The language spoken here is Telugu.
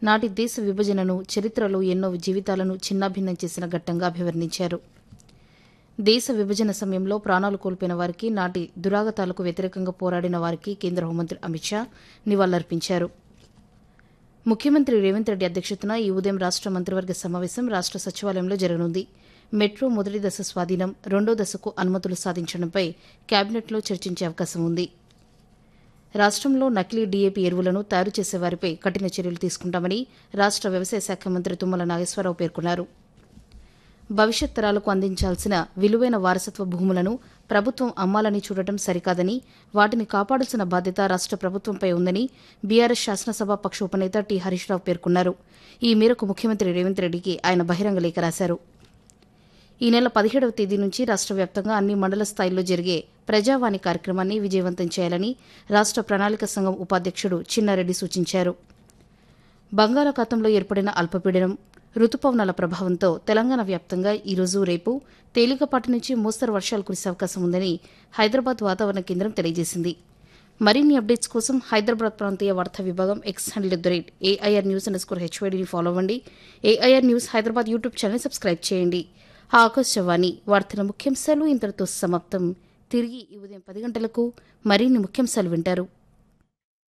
నాటి దేశ విభజనను చరిత్రలో ఎన్నో జీవితాలను చిన్నాభిన్నం చేసిన ఘట్టంగా అభివర్ణించారు దేశ విభజన సమయంలో ప్రాణాలు కోల్పోయిన వారికి నాటి దురాగతాలకు వ్యతిరేకంగా పోరాడిన వారికి కేంద్ర హోంమంత్రి అమిత్ షా నివాళులర్పించారు ముఖ్యమంత్రి రేవంత్ రెడ్డి అధ్యక్షతన ఈ ఉదయం రాష్ట మంత్రివర్గ సమావేశం రాష్ట సచివాలయంలో జరగనుంది మెట్రో మొదటి దశ స్వాధీనం రెండో దశకు అనుమతులు సాధించడంపై కేబినెట్లో చర్చించే అవకాశం ఉంది రాష్ట్రంలో నకిలీ డీఏపీ ఎరువులను తయారు చేసే వారిపై కఠిన చర్యలు తీసుకుంటామని రాష్ట్ర వ్యవసాయ శాఖ మంత్రి తుమ్మల నాగేశ్వరరావు పేర్కొన్నారు భవిష్యత్ తరాలకు అందించాల్సిన విలువైన వారసత్వ భూములను ప్రభుత్వం అమ్మాలని చూడటం సరికాదని వాటిని కాపాడాల్సిన బాధ్యత రాష్ట్ర ప్రభుత్వంపై ఉందని బీఆర్ఎస్ శాసనసభ పక్ష ఉపనేత టి హరీష్ రావు పేర్కొన్నారు ఈ మేరకు ముఖ్యమంత్రి రేవంత్ రెడ్డికి ఆయన బహిరంగ లేఖ రాశారు ఈ నెల పదిహేడవ తేదీ నుంచి రాష్ట్ర వ్యాప్తంగా అన్ని మండల స్థాయిల్లో జరిగే ప్రజావాణి కార్యక్రమాన్ని విజయవంతం చేయాలని రాష్ట్ర ప్రణాళిక సంఘం ఉపాధ్యక్షుడు చిన్నారెడ్డి సూచించారు బంగాళాఖాతంలో ఏర్పడిన అల్పపీడనం రుతుపవనాల ప్రభావంతో తెలంగాణ వ్యాప్తంగా ఈరోజు రేపు తేలికపాటి నుంచి మోస్తరు వర్షాలు కురిసే అవకాశం ఉందని హైదరాబాద్ వాతావరణ కేంద్రం తెలియజేసింది మరిన్ని అప్డేట్స్ కోసం హైదరాబాద్ ప్రాంతీయ వార్తా విభాగం X handle at the rate AIR news underscore హెచ్వైడీని ఫాలో అవ్వండి AIR news Hyderabad YouTube channel subscribe చేయండి ఆకాశవాణి వార్తల ముఖ్యాంశాలు ఇంతటితో సమాప్తం తిరిగి ఈ ఉదయం పది గంటలకు మరిన్ని ముఖ్యాంశాలు వింటారు